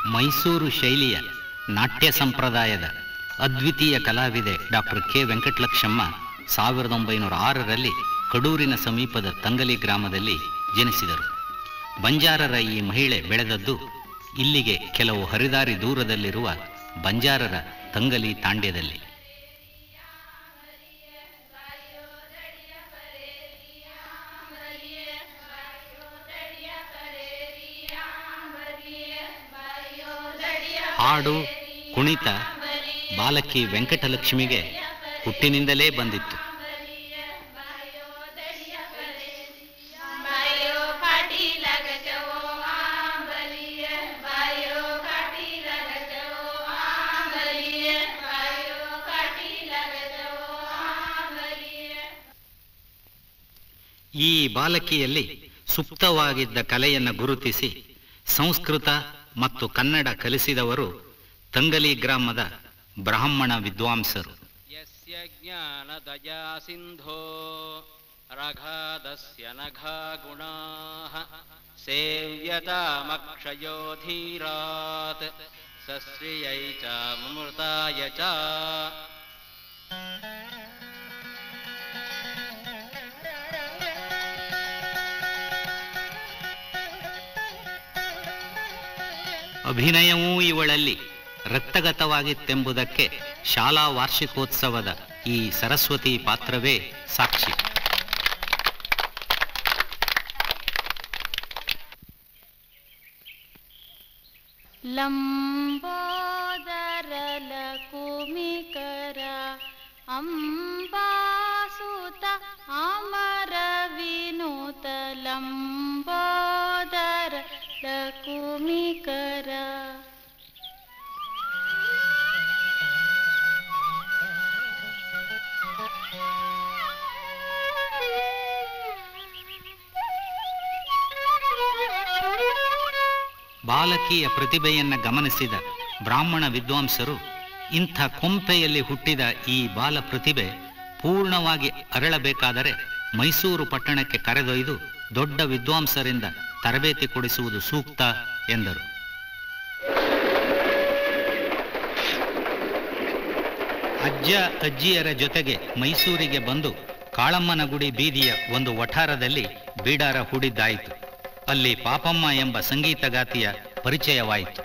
ಮೈಸೂರು ಶೈಲಿಯ ನಾಟ್ಯ ಸಂಪ್ರದಾಯದ ಅದ್ವಿತೀಯ ಕಲಾವಿದೆ ಡಾಕ್ಟರ್ ಕೆ ವೆಂಕಟಲಕ್ಷಮ್ಮ ಸಾವಿರದ ಒಂಬೈನೂರ ಆರರಲ್ಲಿ ಕಡೂರಿನ ಸಮೀಪದ ತಂಗಲಿ ಗ್ರಾಮದಲ್ಲಿ ಜನಿಸಿದರು ಬಂಜಾರರ ಈ ಮಹಿಳೆ ಬೆಳೆದದ್ದು ಇಲ್ಲಿಗೆ ಕೆಲವು ಹರಿದಾರಿ ದೂರದಲ್ಲಿರುವ ಬಂಜಾರರ ತಂಗಲಿ ತಾಂಡ್ಯದಲ್ಲಿ ಹಾಡು ಕುಣಿತ ಬಾಲಕಿ ವೆಂಕಟಲಕ್ಷ್ಮಿಗೆ ಹುಟ್ಟಿನಿಂದಲೇ ಬಂದಿತ್ತು ಈ ಬಾಲಕಿಯಲ್ಲಿ ಸುಪ್ತವಾಗಿದ್ದ ಕಲೆಯನ್ನು ಗುರುತಿಸಿ ಸಂಸ್ಕೃತ ಮತ್ತು ಕನ್ನಡ ಕಲಿಸಿದವರು ತಂಗಲಿ ಗ್ರಾಮದ ಬ್ರಾಹ್ಮಣ ವಿದ್ವಾಂಸರು ಯಸ್ಯ ಜ್ಞಾನದಯಾ ಸಿಂಧೋ ರಘಾದಸ್ಯ ನಘಾ ಗುಣಾಃ ಸೇವ್ಯತಾಮಕ್ಷಯೋ ಧೀರಾತ್ ಸಶ್ರಿಯೈ ಚ ಮಮೃತಾಯ ಚ ಅಭಿನಯವೂ ಇವಳಲ್ಲಿ ರಕ್ತಗತವಾಗಿತ್ತೆಂಬುದಕ್ಕೆ ಶಾಲಾ ವಾರ್ಷಿಕೋತ್ಸವದ ಈ ಸರಸ್ವತಿ ಪಾತ್ರವೇ ಸಾಕ್ಷಿ ಲಂಬೋದರಲಕುಮಿಕರ ಅಂಬಾಸುತ ಅಮರ ವಿನುತ ಲಂಬೋದರ ಲಕುಮಿಕರ ಬಾಲಕಿಯ ಪ್ರತಿಭೆಯನ್ನ ಗಮನಿಸಿದ ಬ್ರಾಹ್ಮಣ ವಿದ್ವಾಂಸರು ಇಂಥ ಕೊಂಪೆಯಲ್ಲಿ ಹುಟ್ಟಿದ ಈ ಬಾಲ ಪ್ರತಿಭೆ ಪೂರ್ಣವಾಗಿ ಅರಳಬೇಕಾದರೆ ಮೈಸೂರು ಪಟ್ಟಣಕ್ಕೆ ಕರೆದೊಯ್ದು ದೊಡ್ಡ ವಿದ್ವಾಂಸರಿಂದ ತರಬೇತಿ ಕೊಡಿಸುವುದು ಸೂಕ್ತ ಎಂದರು ಅಜ್ಜ ಅಜ್ಜಿಯರ ಜೊತೆಗೆ ಮೈಸೂರಿಗೆ ಬಂದು ಕಾಳಮ್ಮನ ಗುಡಿ ಬೀದಿಯ ಒಂದು ವಠಾರದಲ್ಲಿ ಬೀಡಾರ ಹೂಡಿದ್ದಾಯಿತು ಅಲ್ಲಿ ಪಾಪಮ್ಮ ಎಂಬ ಸಂಗೀತಗಾತಿಯ ಪರಿಚಯವಾಯಿತು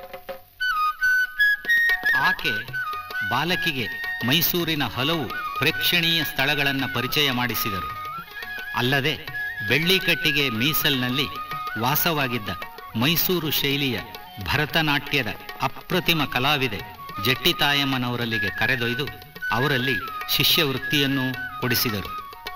ಆಕೆ ಬಾಲಕಿಗೆ ಮೈಸೂರಿನ ಹಲವು ಪ್ರೇಕ್ಷಣೀಯ ಸ್ಥಳಗಳನ್ನು ಪರಿಚಯ ಮಾಡಿಸಿದರು ಅಲ್ಲದೆ ಬೆಳ್ಳಿಕಟ್ಟಿಗೆ ಮೀಸಲ್ನಲ್ಲಿ ವಾಸವಾಗಿದ್ದ ಮೈಸೂರು ಶೈಲಿಯ ಭರತನಾಟ್ಯದ ಅಪ್ರತಿಮ ಕಲಾವಿದೆ ಜಟ್ಟಿತಾಯಮ್ಮನವರಲ್ಲಿಗೆ ಕರೆದೊಯ್ದು ಅವರಲ್ಲಿ ಶಿಷ್ಯವೃತ್ತಿಯನ್ನು ಕೊಡಿಸಿದರು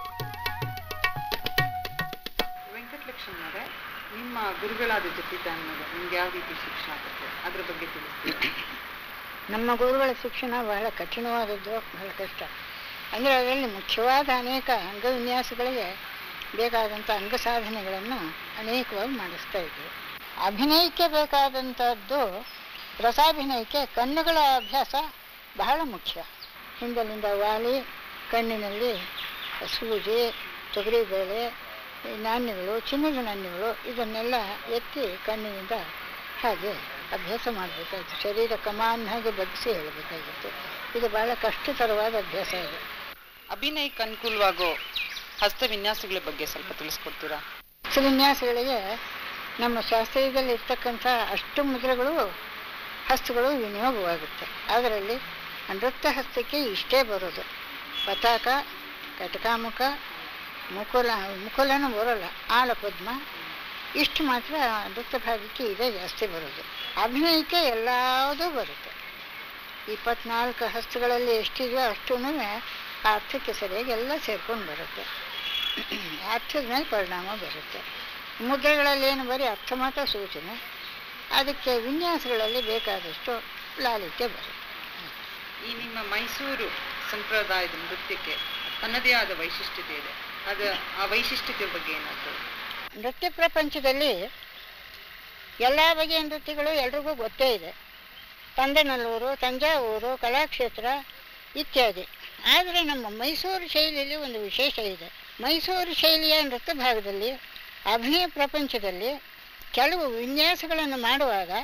ವೆಂಕಟಲಕ್ಷ್ಮಣರೇ ನಿಮ್ಮ ಗುರುಗಳಾದ ಜಟ್ಟಿತಾಯಮ್ಮನವರು ನಿಮ್ಗೆ ಯಾವ ರೀತಿ ಶಿಕ್ಷಣ ಕೊಟ್ಟರು ಅದ್ರ ಬಗ್ಗೆ ತಿಳಿಸ್ತೀವಿ ನಮ್ಮ ಗುರುಗಳ ಶಿಕ್ಷಣ ಬಹಳ ಕಠಿಣವಾದದ್ದು ಬಹಳ ಕಷ್ಟ ಅಂದರೆ ಅದರಲ್ಲಿ ಮುಖ್ಯವಾದ ಅನೇಕ ಅಂಗವಿನ್ಯಾಸಗಳಿಗೆ ಬೇಕಾದಂಥ ಅಂಗ ಸಾಧನೆಗಳನ್ನು ಅನೇಕವಾಗಿ ಮಾಡಿಸ್ತಾ ಇದ್ದರು ಅಭಿನಯಕ್ಕೆ ಬೇಕಾದಂಥದ್ದು ರಸಾಭಿನಯಕ್ಕೆ ಕಣ್ಣುಗಳ ಅಭ್ಯಾಸ ಬಹಳ ಮುಖ್ಯ ಹಿಂದಲಿಂದ ವಾಲಿ ಕಣ್ಣಿನಲ್ಲಿ ಸೂಜಿ ತೊಗರಿಬೇಳೆ ಈ ನಾಣ್ಯಗಳು ಚಿನ್ನದ ನಾಣ್ಯಗಳು ಇದನ್ನೆಲ್ಲ ಎತ್ತಿ ಕಣ್ಣಿನಿಂದ ಹಾಗೆ ಅಭ್ಯಾಸ ಮಾಡಬೇಕಾಗಿತ್ತು ಶರೀರ ಕಮಾನ್ ಹಾಗೆ ಬಗ್ಗಿಸಿ ಹೇಳಬೇಕಾಗಿತ್ತು ಇದು ಬಹಳ ಕಷ್ಟತರವಾದ ಅಭ್ಯಾಸ ಇದೆ ಅಭಿನಯಕ್ಕೆ ಅನುಕೂಲವಾಗೋ ಹಸ್ತ ವಿನ್ಯಾಸಗಳ ಬಗ್ಗೆ ಸ್ವಲ್ಪ ತಿಳಿಸ್ಕೊಡ್ತೀರಾ ವಿನ್ಯಾಸಗಳಿಗೆ ನಮ್ಮ ಶಾಸ್ತ್ರೀಯದಲ್ಲಿ ಇರ್ತಕ್ಕಂಥ ಅಷ್ಟು ಮುದ್ರೆಗಳು ಹಸ್ತಗಳು ವಿನಿಯೋಗವಾಗುತ್ತೆ ಅದರಲ್ಲಿ ನೃತ್ಯ ಹಸ್ತಕ್ಕೆ ಇಷ್ಟೇ ಬರೋದು ಪತಾಕ ಕಟಕಾಮುಖ ಮುಕುಲ ಮುಕುಲನೂ ಬರೋಲ್ಲ ಆಲಪದ್ಮ ಇಷ್ಟು ಮಾತ್ರ ನೃತ್ಯ ಭಾಗಕ್ಕೆ ಇದೇ ಜಾಸ್ತಿ ಬರೋದು ಅಭಿನಯಕ್ಕೆ ಎಲ್ಲದೂ ಬರುತ್ತೆ ಇಪ್ಪತ್ನಾಲ್ಕು ಹಸ್ತಗಳಲ್ಲಿ ಎಷ್ಟಿದೆಯೋ ಅಷ್ಟೂ ಆ ಅರ್ಥಕ್ಕೆ ಸರಿಯಾಗಿ ಎಲ್ಲ ಸೇರ್ಕೊಂಡು ಬರುತ್ತೆ ಅರ್ಥದ ಮೇಲೆ ಪರಿಣಾಮ ಬರುತ್ತೆ ಮುದ್ರೆಗಳಲ್ಲಿ ಏನು ಬರೀ ಅರ್ಥ ಮಾತ್ರ ಸೂಚನೆ ಅದಕ್ಕೆ ವಿನ್ಯಾಸಗಳಲ್ಲಿ ಬೇಕಾದಷ್ಟು ಲಾಲಿತ್ಯ ಬರುತ್ತೆ ಈ ನಿಮ್ಮ ಮೈಸೂರು ಸಂಪ್ರದಾಯದ ನೃತ್ಯಕ್ಕೆ ತನ್ನದೇ ಆದ ವೈಶಿಷ್ಟ್ಯತೆ ಇದೆ ಅದು ಆ ವೈಶಿಷ್ಟ್ಯತೆ ಬಗ್ಗೆ ಏನಾದ್ರು ನೃತ್ಯ ಪ್ರಪಂಚದಲ್ಲಿ ಎಲ್ಲ ಬಗೆಯ ನೃತ್ಯಗಳು ಎಲ್ರಿಗೂ ಗೊತ್ತೇ ಇದೆ ತಂದನಲ್ಲೂರು ತಂಜಾವೂರು ಕಲಾಕ್ಷೇತ್ರ ಇತ್ಯಾದಿ ಆದರೆ ನಮ್ಮ ಮೈಸೂರು ಶೈಲಿಯಲ್ಲಿ ಒಂದು ವಿಶೇಷ ಇದೆ ಮೈಸೂರು ಶೈಲಿಯ ನೃತ್ಯ ಭಾಗದಲ್ಲಿ ಅಭಿನಯ ಪ್ರಪಂಚದಲ್ಲಿ ಕೆಲವು ವಿನ್ಯಾಸಗಳನ್ನು ಮಾಡುವಾಗ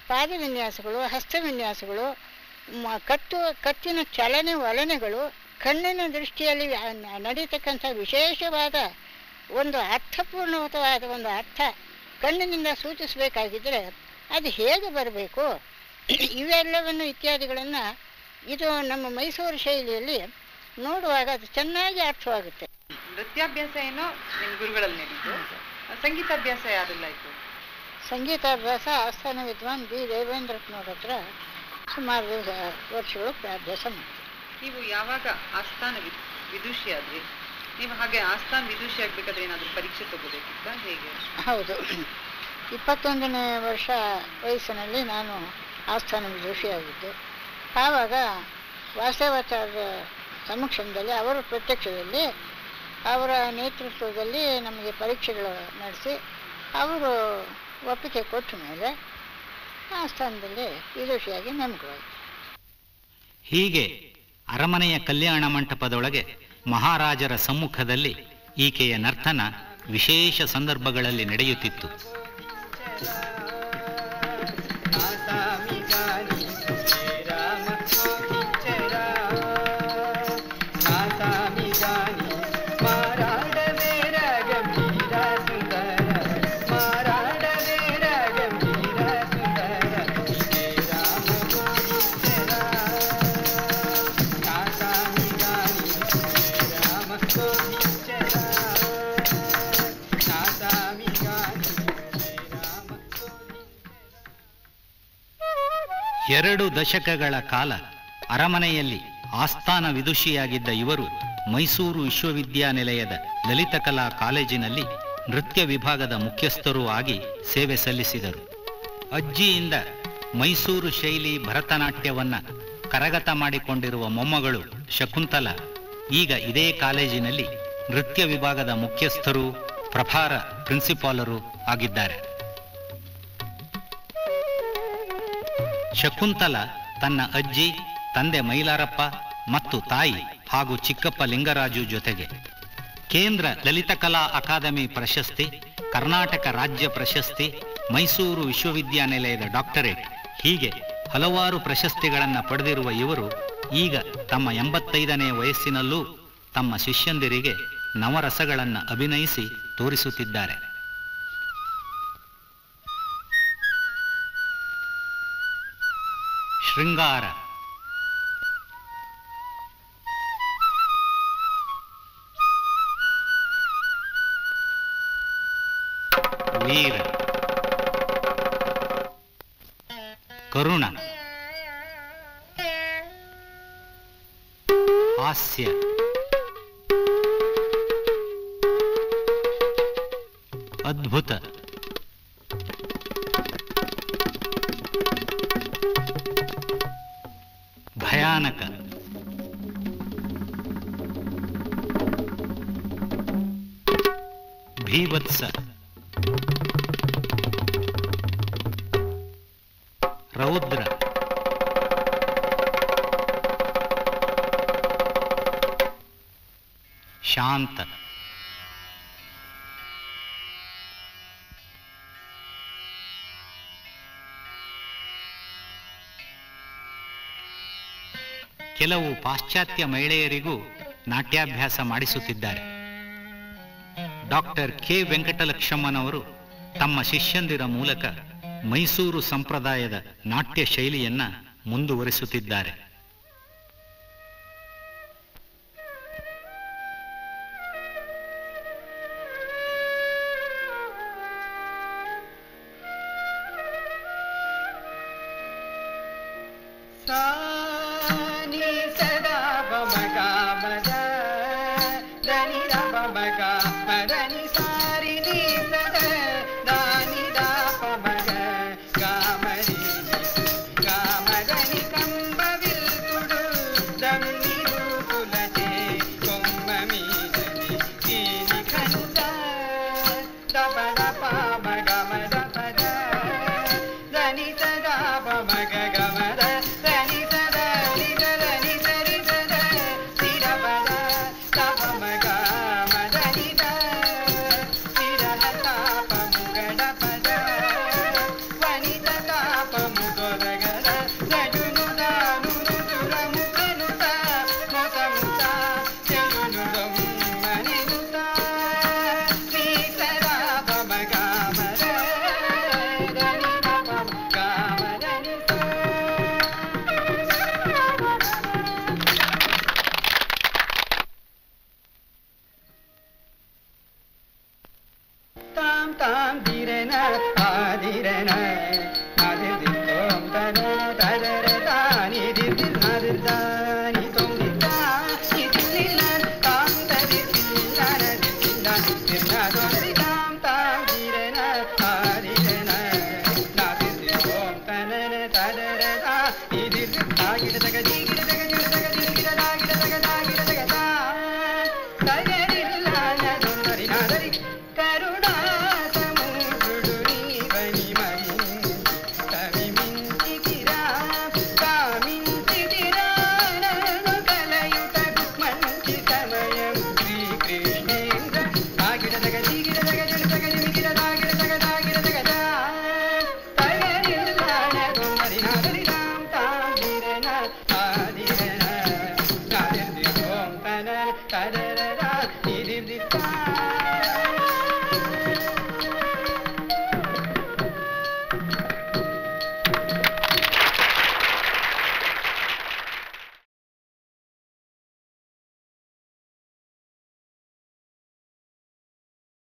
ಪಾದ ವಿನ್ಯಾಸಗಳು ಹಸ್ತ ವಿನ್ಯಾಸಗಳು ಮ- ಕಟ್ಟು ಕತ್ತಿನ ಚಲನೆ ವಲನೆಗಳು ಕಣ್ಣಿನ ದೃಷ್ಟಿಯಲ್ಲಿ ವ್ಯಾ- ನ- ನಡೀತಕ್ಕಂಥ ವಿಶೇಷವಾದ ಒಂದು ಅರ್ಥಪೂರ್ಣವಾದ ಒಂದು ಅರ್ಥ ಕಣ್ಣಿನಿಂದ ಸೂಚಿಸಬೇಕಾಗಿದ್ದರೆ ಅದು ಹೇಗೆ ಬರಬೇಕು ಇವೆಲ್ಲವನ್ನು ಇತ್ಯಾದಿಗಳನ್ನು ಇದು ನಮ್ಮ ಮೈಸೂರು ಶೈಲಿಯಲ್ಲಿ ನೋಡುವಾಗ ಅದು ಚೆನ್ನಾಗಿ ಅರ್ಥವಾಗುತ್ತೆ ನೃತ್ಯಾಭ್ಯಾಸ ಏನೋ ನಿಮ್ಮ ಗುರುಗಳಲ್ಲಿ ನಡೀತು ಸಂಗೀತಾಭ್ಯಾಸ ಯಾರೆಲ್ಲ ಆಯ್ತು ಸಂಗೀತಾಭ್ಯಾಸ ಆಸ್ಥಾನ ವಿದ್ವಾನ್ ಬಿ ದೇವೇಂದ್ರಪ್ಪನವ್ರ ಹತ್ರ ಸುಮಾರು ದಿವಸ- ವರ್ಷಗಳು ಅಭ್ಯಾಸ ಮಾಡ್ತೀವಿ ನೀವು ಯಾವಾಗ ಆಸ್ಥಾನ ವಿದ್- ವಿದುಷಿ ಆದ್ರಿ ನೀವು ಹಾಗೆ ಆಸ್ಥಾನ ವಿದುಷಿ ಆಗ್ಬೇಕಾದ್ರೆ ಏನಾದ್ರು ಪರೀಕ್ಷೆ ತಗೋಬೇಕಿತ್ತ ಹೇಗೆ ಹೌದು ಇಪ್ಪತ್ತೊಂದನೇ ವರ್ಷ ವಯಸ್ಸಿನಲ್ಲಿ ನಾನು ಆಸ್ಥಾನ ವಿದೂಷಿಯಾಗಿದ್ದೆ ಆವಾಗ ವಾಸವಾಚಾರ್ಯ ಸಮಕ್ಷಮದಲ್ಲಿ ಅವರ ಪ್ರತ್ಯಕ್ಷದಲ್ಲಿ ಅವರ ನೇತೃತ್ವದಲ್ಲಿ ನಮಗೆ ಪರೀಕ್ಷೆಗಳು ನಡೆಸಿ ಅವರು ಒಪ್ಪಿಗೆ ಕೊಟ್ಟ ಮೇಲೆ ಆಸ್ಥಾನದಲ್ಲಿ ವಿದೂಷಿಯಾಗಿ ನೇಮಕವಾಯಿತು ಹೀಗೆ ಅರಮನೆಯ ಕಲ್ಯಾಣ ಮಂಟಪದೊಳಗೆ ಮಹಾರಾಜರ ಸಮ್ಮುಖದಲ್ಲಿ ಈಕೆಯ ನರ್ತನ ವಿಶೇಷ ಸಂದರ್ಭಗಳಲ್ಲಿ ನಡೆಯುತ್ತಿತ್ತು ಎರಡು ದಶಕಗಳ ಕಾಲ ಅರಮನೆಯಲ್ಲಿ ಆಸ್ಥಾನ ವಿದುಷಿಯಾಗಿದ್ದ ಇವರು ಮೈಸೂರು ವಿಶ್ವವಿದ್ಯಾನಿಲಯದ ಲಲಿತಕಲಾ ಕಾಲೇಜಿನಲ್ಲಿ ನೃತ್ಯ ವಿಭಾಗದ ಮುಖ್ಯಸ್ಥರೂ ಆಗಿ ಸೇವೆ ಸಲ್ಲಿಸಿದರು ಅಜ್ಜಿಯಿಂದ ಮೈಸೂರು ಶೈಲಿ ಭರತನಾಟ್ಯವನ್ನ ಕರಗತ ಮಾಡಿಕೊಂಡಿರುವ ಮೊಮ್ಮಗಳು ಶಕುಂತಲ ಈಗ ಇದೇ ಕಾಲೇಜಿನಲ್ಲಿ ನೃತ್ಯ ವಿಭಾಗದ ಮುಖ್ಯಸ್ಥರು ಪ್ರಭಾರ ಪ್ರಿನ್ಸಿಪಾಲರು ಆಗಿದ್ದಾರೆ ಶಕುಂತಲ ತನ್ನ ಅಜ್ಜಿ ತಂದೆ ಮೈಲಾರಪ್ಪ ಮತ್ತು ತಾಯಿ ಹಾಗೂ ಚಿಕ್ಕಪ್ಪ ಲಿಂಗರಾಜು ಜೊತೆಗೆ ಕೇಂದ್ರ ಲಲಿತಕಲಾ ಅಕಾಡೆಮಿ ಪ್ರಶಸ್ತಿ ಕರ್ನಾಟಕ ರಾಜ್ಯ ಪ್ರಶಸ್ತಿ ಮೈಸೂರು ವಿಶ್ವವಿದ್ಯಾನಿಲಯದ ಡಾಕ್ಟರೇಟ್ ಹೀಗೆ ಹಲವಾರು ಪ್ರಶಸ್ತಿಗಳನ್ನು ಪಡೆದಿರುವ ಇವರು ಈಗ ತಮ್ಮ ಎಂಬತ್ತೈದನೇ ವಯಸ್ಸಿನಲ್ಲೂ ತಮ್ಮ ಶಿಷ್ಯಂದಿರಿಗೆ ನವರಸಗಳನ್ನು ಅಭಿನಯಿಸಿ ತೋರಿಸುತ್ತಿದ್ದಾರೆ ಶೃಂಗಾರ ವೀರ ಕರುಣ ಹಾಸ್ಯ ಅದ್ಭುತ ಭಯಾನಕ ಭೀವತ್ಸ ರೌದ್ರ ಶಾಂತ ಕೆಲವು ಪಾಶ್ಚಾತ್ಯ ಮಹಿಳೆಯರಿಗೂ ನಾಟ್ಯಾಭ್ಯಾಸ ಮಾಡಿಸುತ್ತಿದ್ದಾರೆ ಡಾಕ್ಟರ್ ಕೆ ವೆಂಕಟಲಕ್ಷ್ಮನವರು ತಮ್ಮ ಶಿಷ್ಯಂದಿರ ಮೂಲಕ ಮೈಸೂರು ಸಂಪ್ರದಾಯದ ನಾಟ್ಯ ಶೈಲಿಯನ್ನ ಮುಂದುವರಿಸುತ್ತಿದ್ದಾರೆ